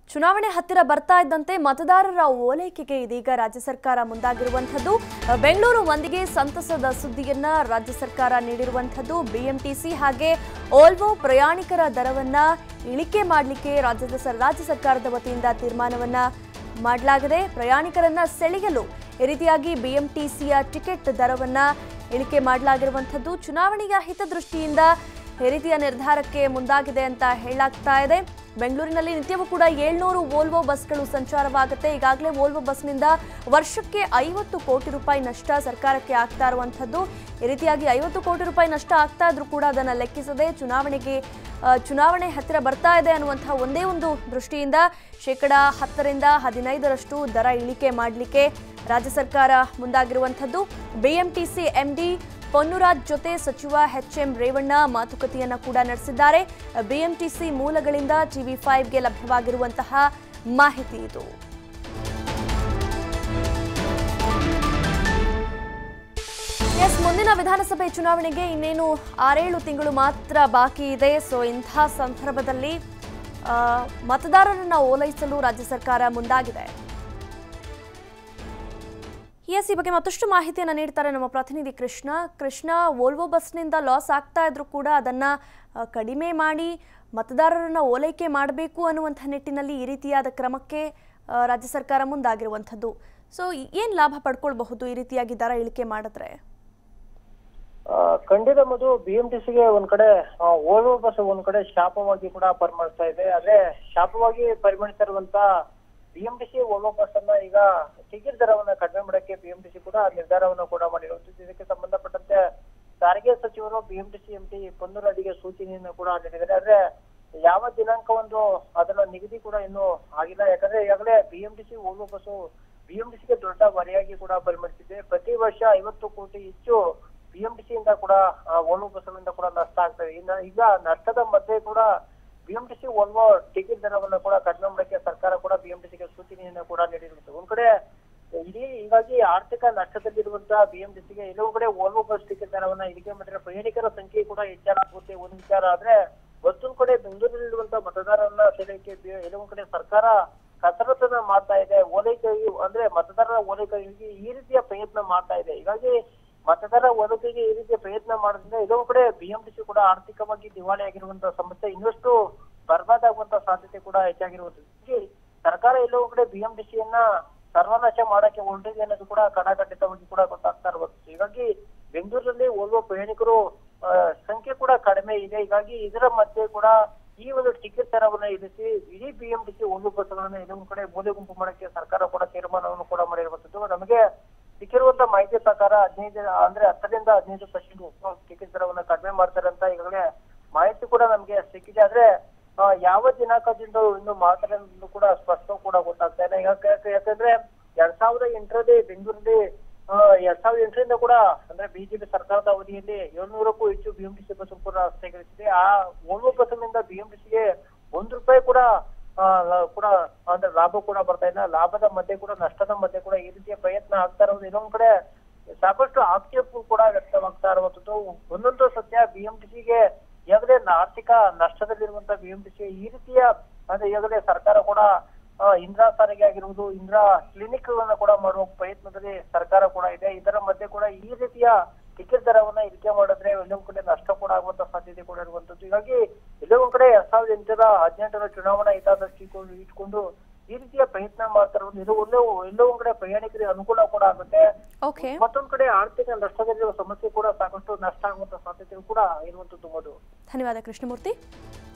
ಚುನಾವಣೆ ಹತ್ತಿರ ಬರ್ತಾ ಇದ್ದಂತೆ ಮತದಾರರ ಓಲೈಕೆಗೆ ಇದೀಗ ರಾಜ್ಯ ಸರ್ಕಾರ ಮುಂದಾಗಿರುವಂಥದ್ದು ಬೆಂಗಳೂರು ಒಂದಿಗೆ ಸಂತಸದ ಸುದ್ದಿಯನ್ನ ರಾಜ್ಯ ಸರ್ಕಾರ ನೀಡಿರುವಂಥದ್ದು ಬಿಎಂಟಿಸಿ ಹಾಗೆ ಓಲ್ವೋ ಪ್ರಯಾಣಿಕರ ದರವನ್ನ ಇಳಿಕೆ ಮಾಡಲಿಕ್ಕೆ ರಾಜ್ಯದ ಸರ್- ರಾಜ್ಯ ಸರ್ಕಾರದ ವತಿಯಿಂದ ತೀರ್ಮಾನವನ್ನ ಮಾಡಲಾಗಿದೆ ಪ್ರಯಾಣಿಕರನ್ನ ಸೆಳೆಯಲು ಈ ರೀತಿಯಾಗಿ ಬಿಎಂಟಿಸಿಯ ಟಿಕೆಟ್ ದರವನ್ನ ಇಳಿಕೆ ಮಾಡಲಾಗಿರುವಂಥದ್ದು ಚುನಾವಣೆಯ ಹಿತದೃಷ್ಟಿಯಿಂದ ಈ ರೀತಿಯ ನಿರ್ಧಾರಕ್ಕೆ ಮುಂದಾಗಿದೆ ಅಂತ ಹೇಳಲಾಗ್ತಾ ಇದೆ ಬೆಂಗಳೂರಿನಲ್ಲಿ ನಿತ್ಯವೂ ಕೂಡ ಏಳ್ನೂರು ವೋಲ್ವೋ ಬಸ್ಗಳು ಸಂಚಾರವಾಗುತ್ತೆ ಈಗಾಗಲೇ ವೋಲ್ವೋ ಬಸ್ನಿಂದ ವರ್ಷಕ್ಕೆ ಐವತ್ತು ಕೋಟಿ ರೂಪಾಯಿ ನಷ್ಟ ಸರ್ಕಾರಕ್ಕೆ ಆಗ್ತಾ ಇರುವಂಥದ್ದು ಈ ರೀತಿಯಾಗಿ ಐವತ್ತು ಕೋಟಿ ರೂಪಾಯಿ ನಷ್ಟ ಆಗ್ತಾ ಇದ್ರೂ ಕೂಡ ಅದನ್ನು ಲೆಕ್ಕಿಸದೆ ಚುನಾವಣೆಗೆ ಆ, ಚುನಾವಣೆ ಹತ್ತಿರ ಬರ್ತಾ ಇದೆ ಅನ್ನುವಂತಹ ಒಂದೇ ಒಂದು ದೃಷ್ಟಿಯಿಂದ ಶೇಕಡ ಹತ್ತರಿಂದ ಹದಿನೈದರಷ್ಟು ದರ ಇಳಿಕೆ ಮಾಡಲಿಕ್ಕೆ ರಾಜ್ಯ ಸರ್ಕಾರ ಮುಂದಾಗಿರುವಂಥದ್ದು ಬಿಎಂಟಿಸಿ ಎಂಡಿ ಪೊನ್ನುರಾಜ್ ಜೊತೆ ಸಚಿವ ಎಚ್ ಎಂ ರೇವಣ್ಣ ಮಾತುಕತೆಯನ್ನ ಕೂಡ ನಡೆಸಿದ್ದಾರೆ ಬಿಎಂಟಿಸಿ ಮೂಲಗಳಿಂದ ಟಿವಿ ಫೈವ್ಗೆ ಲಭ್ಯವಾಗಿರುವಂತಹ ಮಾಹಿತಿ ಇದು ಎಸ್ ಮುಂದಿನ ವಿಧಾನಸಭೆ ಚುನಾವಣೆಗೆ ಇನ್ನೇನು ಆರೇಳು ತಿಂಗಳು ಮಾತ್ರ ಬಾಕಿ ಇದೆ ಸೊ ಇಂಥ ಸಂದರ್ಭದಲ್ಲಿ ಆ, ಮತದಾರರನ್ನ ಓಲೈಸಲು ರಾಜ್ಯ ಸರ್ಕಾರ ಮುಂದಾಗಿದೆ ಎಸ್ ಈ ಬಗ್ಗೆ ಮತ್ತಷ್ಟು ಮಾಹಿತಿಯನ್ನು ನೀಡ್ತಾರೆ ನಮ್ಮ ಪ್ರತಿನಿಧಿ ಕೃಷ್ಣ ಕೃಷ್ಣ ವೋಲ್ವೋ ಬಸ್ನಿಂದ ಲಾಸ್ ಆಗ್ತಾ ಇದ್ರೂ ಕೂಡ ಅದನ್ನ ಆ, ಕಡಿಮೆ ಮಾಡಿ ಮತದಾರರನ್ನ ಓಲೈಕೆ ಮಾಡಬೇಕು ಅನ್ನುವಂಥ ನಿಟ್ಟಿನಲ್ಲಿ ಈ ರೀತಿಯಾದ ಕ್ರಮಕ್ಕೆ ಆ, ರಾಜ್ಯ ಸರ್ಕಾರ ಮುಂದಾಗಿರುವಂಥದ್ದು ಸೊ ಏನು ಲಾಭ ಪಡ್ಕೊಳ್ಬಹುದು ಈ ರೀತಿಯಾಗಿ ದರ ಇಳಿಕೆ ಮಾಡಿದ್ರೆ ಆ, ಖಂಡಿತ ಮಧು ಬಿಎಂಟಿಸಿಗೆ ಒಂದ್ ಕಡೆ ಆ, ಓಲ್ವೋ ಬಸ್ ಒಂದ್ ಕಡೆ ಶಾಪವಾಗಿ ಕೂಡ ಪರಿಮಳಿಸ್ತಾ ಇದೆ ಆದ್ರೆ ಶಾಪವಾಗಿ ಪರಿಮಳಿಸ್ತಾ ಇರುವಂತ ಬಿಎಂಟಿಸಿ ಓಲ್ವೋ ಬಸ್ ಅನ್ನ ಈಗ ಟಿಕೆಟ್ ದರವನ್ನ ಕಡಿಮೆ ಮಾಡಕ್ಕೆ ಬಿಎಂಟಿಸಿ ಕೂಡ ನಿರ್ಧಾರವನ್ನ ಕೂಡ ಮಾಡಿರುವಂತದ್ದು ಇದಕ್ಕೆ ಸಂಬಂಧಪಟ್ಟಂತೆ ಸಾರಿಗೆ ಸಚಿವರು ಬಿಎಂಟಿಸಿ ಎಂಟಿ ಪೊನ್ನೂರಡಿಗೆ ಸೂಚನೆಯನ್ನು ಕೂಡ ನೀಡಿದ್ದಾರೆ ಆದ್ರೆ ಯಾವ ದಿನಾಂಕ ಒಂದು ಅದನ್ನ ನಿಗದಿ ಕೂಡ ಇನ್ನೂ ಆಗಿಲ್ಲ ಯಾಕಂದ್ರೆ ಈಗಾಗಲೇ ಬಿಎಂಟಿಸಿ ಓಲ್ವೋ ಬಸ್ಸು ಬಿಎಂಟಿಸಿಗೆ ದೊಡ್ಡ ಹೊರೆಯಾಗಿ ಕೂಡ ಪರಿಮಳಿಸಿದೆ ಪ್ರತಿ ವರ್ಷ ಐವತ್ತು ಕೋಟಿ ಹೆಚ್ಚು ಬಿಎಂಟಿಸಿ ಇಂದ ಕೂಡ ಆ, ಓಲ್ವೋ ಬಸ್ಗಳಿಂದ ಕೂಡ ನಷ್ಟ ಆಗ್ತದೆ ಇನ್ನ ಈಗ ನಷ್ಟದ ಮಧ್ಯೆ ಕೂಡ ಬಿಎಂಟಿಸಿ ಓಲ್ವೋ ಟಿಕೆಟ್ ದರವನ್ನ ಕೂಡ ಕಡಿಮೆ ಮಾಡಕ್ಕೆ ಸರ್ಕಾರ ಕೂಡ ಬಿಎಂಟಿಸಿಗೆ ಸೂಚನೆಯನ್ನ ಕೂಡ ನೀಡಿರುತ್ತೆ ಒಂದ್ ಕಡೆ ಇಡೀ ಹೀಗಾಗಿ ಆರ್ಥಿಕ ನಷ್ಟದಲ್ಲಿರುವಂತಹ ಬಿಎಂಟಿಸಿಗೆ ಎಲ್ಲವೂ ಕಡೆ ಓಲ್ವೋ ಬಸ್ ಟಿಕೆಟ್ ದರವನ್ನ ಇಳಿಕೆ ಮಾಡಿದ್ರೆ ಪ್ರಯಾಣಿಕರ ಸಂಖ್ಯೆ ಕೂಡ ಹೆಚ್ಚಾಗುತ್ತೆ ಒಂದು ವಿಚಾರ ಆದ್ರೆ ಮತ್ತೊಂದ್ ಕಡೆ ಬೆಂಗಳೂರಿನಲ್ಲಿರುವಂತಹ ಮತದಾರರನ್ನ ಸೆಳೆಯಕ್ಕೆ ಬಿ- ಎಲ್ಲವೂ ಕಡೆ ಸರ್ಕಾರ ಕಸರತ್ತನ್ನ ಮಾಡ್ತಾ ಇದೆ ಓಲೈಕೆ ಅಂದ್ರೆ ಮತದಾರರ ಓಲೈಕೆಗೆ ಈ ರೀತಿಯ ಪ್ರಯತ್ನ ಮಾಡ್ತಾ ಇದೆ ಹೀಗಾಗಿ ಮತದಾರ ಓಲೈಕೆಗೆ ಈ ರೀತಿಯ ಪ್ರಯತ್ನ ಮಾಡೋದ್ರಿಂದ ಎಲ್ಲವೂ ಕಡೆ ಬಿಎಂಟಿಸಿ ಕೂಡ ಆರ್ಥಿಕವಾಗಿ ದಿವಾಳಿ ಆಗಿರುವಂತಹ ಸಮಸ್ಯೆ ಇನ್ನಷ್ಟು ಬರ್ಬಾದ್ ಆಗುವಂತ ಸಾಧ್ಯತೆ ಕೂಡ ಹೆಚ್ಚಾಗಿರುವಂತದ್ದು ಹೀಗೆ ಸರ್ಕಾರ ಎಲ್ಲವೂ ಕಡೆ ಬಿಎಂಟಿಸಿಯನ್ನ ಸರ್ವನಾಶ ಮಾಡಕ್ಕೆ ಹೊರಟಿದೆ ಅನ್ನೋದು ಕೂಡ ಕಡಾಖಂಡಿತವಾಗಿ ಕೂಡ ಗೊತ್ತಾಗ್ತಾ ಇರುವಂತದ್ದು ಹೀಗಾಗಿ ಬೆಂಗಳೂರಲ್ಲಿ ಓದುವ ಪ್ರಯಾಣಿಕರು ಆ, ಸಂಖ್ಯೆ ಕೂಡ ಕಡಿಮೆ ಇದೆ ಹೀಗಾಗಿ ಇದರ ಮಧ್ಯೆ ಕೂಡ ಈ ಒಂದು ಟಿಕೆಟ್ ದರವನ್ನ ಇಳಿಸಿ ಇಡೀ ಬಿಎಂಟಿಸಿ ಒಂದು ಬಸ್ಗಳನ್ನ ಎಲ್ಲವೂ ಕಡೆ ಮೂಲೆ ಗುಂಪು ಮಾಡಕ್ಕೆ ಸರ್ಕಾರ ಕೂಡ ತೀರ್ಮಾನವನ್ನು ಕೂಡ ಮಾಡಿರುವಂತದ್ದು ನಮಗೆ ಸಿಕ್ಕಿರುವಂತ ಮಾಹಿತಿ ಪ್ರಕಾರ ಹದಿನೈದು ಅಂದ್ರೆ ಹತ್ತರಿಂದ ಹದಿನೈದು ಪರ್ಸೆಂಟ್ ಟಿಕೆಟ್ ದರವನ್ನ ಕಡಿಮೆ ಮಾಡ್ತಾರೆ ಅಂತ ಈಗಾಗಲೇ ಮಾಹಿತಿ ಕೂಡ ನಮಗೆ ಸಿಕ್ಕಿದೆ ಆದ್ರೆ ಆ, ಯಾವ ದಿನಾಂಕದಿಂದ ಇನ್ನು ಮಾಡ್ತಾರೆ ಅನ್ನೋದು ಕೂಡ ಸ್ಪಷ್ಟ ಕೂಡ ಗೊತ್ತಾಗ್ತಾ ಇಲ್ಲ ಯಾಕೆ- ಯಾಕೆ- ಯಾಕಂದ್ರೆ ಎರಡ್ ಸಾವಿರದ ಎಂಟರಲ್ಲಿ ಬೆಂಗಳೂರಲ್ಲಿ ಆ, ಎರಡ್ ಸಾವಿರದ ಎಂಟರಿಂದ ಕೂಡ ಅಂದ್ರೆ ಬಿಜೆಪಿ ಸರ್ಕಾರದ ಅವಧಿಯಲ್ಲಿ ಏಳ್ನೂರಕ್ಕೂ ಹೆಚ್ಚು ಬಿಎಂಟಿಸಿ ಬಸ್ ಕೂಡ ಸ್ಥಗಿಸಿದೆ ಆ ಓಲ್ವೋ ಬಸ್ನಿಂದ ಬಿಎಂಟಿಸಿಗೆ ಒಂದ್ ರೂಪಾಯಿ ಕೂಡ ಆ, ಲ- ಕೂಡ ಅಂದ್ರೆ ಲಾಭ ಕೂಡ ಬರ್ತಾ ಇಲ್ಲ ಲಾಭದ ಮಧ್ಯೆ ಕೂಡ ನಷ್ಟದ ಮಧ್ಯೆ ಕೂಡ ಈ ರೀತಿಯ ಪ್ರಯತ್ನ ಆಗ್ತಾ ಇರೋದು ಇನ್ನೊಂದ್ ಕಡೆ ಸಾಕಷ್ಟು ಆಕ್ಷೇಪ ಕೂಡ ವ್ಯಕ್ತವಾಗ್ತಾ ಇರುವಂತದ್ದು ಒಂದೊಂದು ಸತ್ಯ ಬಿಎಂಟಿಸಿಗೆ ಈಗಾಗಲೇ ನ- ಆರ್ಥಿಕ ನಷ್ಟದಲ್ಲಿರುವಂತ ಬಿಎಂಟಿಸಿ ಈ ರೀತಿಯ ಅಂದ್ರೆ ಈಗಾಗಲೇ ಸರ್ಕಾರ ಕೂಡ ಆ, ಇಂದಿರಾ ಸಾರಿಗೆ ಆಗಿರುವುದು ಇಂದಿರಾ ಕ್ಲಿನಿಕ್ ಗಳನ್ನ ಕೂಡ ಮಾಡುವ ಪ್ರಯತ್ನದಲ್ಲಿ ಸರ್ಕಾರ ಕೂಡ ಇದೆ ಇದರ ಮಧ್ಯೆ ಕೂಡ ಈ ರೀತಿಯ ಟಿಕೆಟ್ ದರವನ್ನ ಇಳಿಕೆ ಮಾಡಿದ್ರೆ ಎಲ್ಲವೂ ಕಡೆ ನಷ್ಟ ಕೂಡ ಆಗುವಂತ ಸಾಧ್ಯತೆ ಕೂಡ ಇರುವಂತದ್ದು ಹೀಗಾಗಿ ಎಲ್ಲವೂ ಕಡೆ ಎರಡ್ ಸಾವಿರದ ಎಂಟರ ಹದಿನೆಂಟರ ಚುನಾವಣಾ ಹಿತಾದೃಷ್ಟಿ ಇಟ್ಕೊಂಡು- ಇಟ್ಕೊಂಡು ಈ ರೀತಿಯ ಪ್ರಯತ್ನ ಮಾಡ್ತಾ ಇರೋದು ಇದು ಎಲ್ಲವೂ ಎಲ್ಲವೂ ಕಡೆ ಪ್ರಯಾಣಿಕರಿಗೆ ಅನುಕೂಲ ಕೂಡ ಆಗುತ್ತೆ ಓಕೆ ಮತ್ತೊಂದ್ ಕಡೆ ಆರ್ಥಿಕ ನಷ್ಟದಲ್ಲಿರುವ ಸಮಸ್ಯೆ ಕೂಡ ಸಾಕಷ್ಟು ನಷ್ಟ ಆಗುವಂತ ಸಾಧ್ಯತೆ ಕೂಡ ಇರುವಂತದ್ದು ಮಧು ಧನ್ಯವಾದ ಕೃಷ್ಣಮೂರ್ತಿ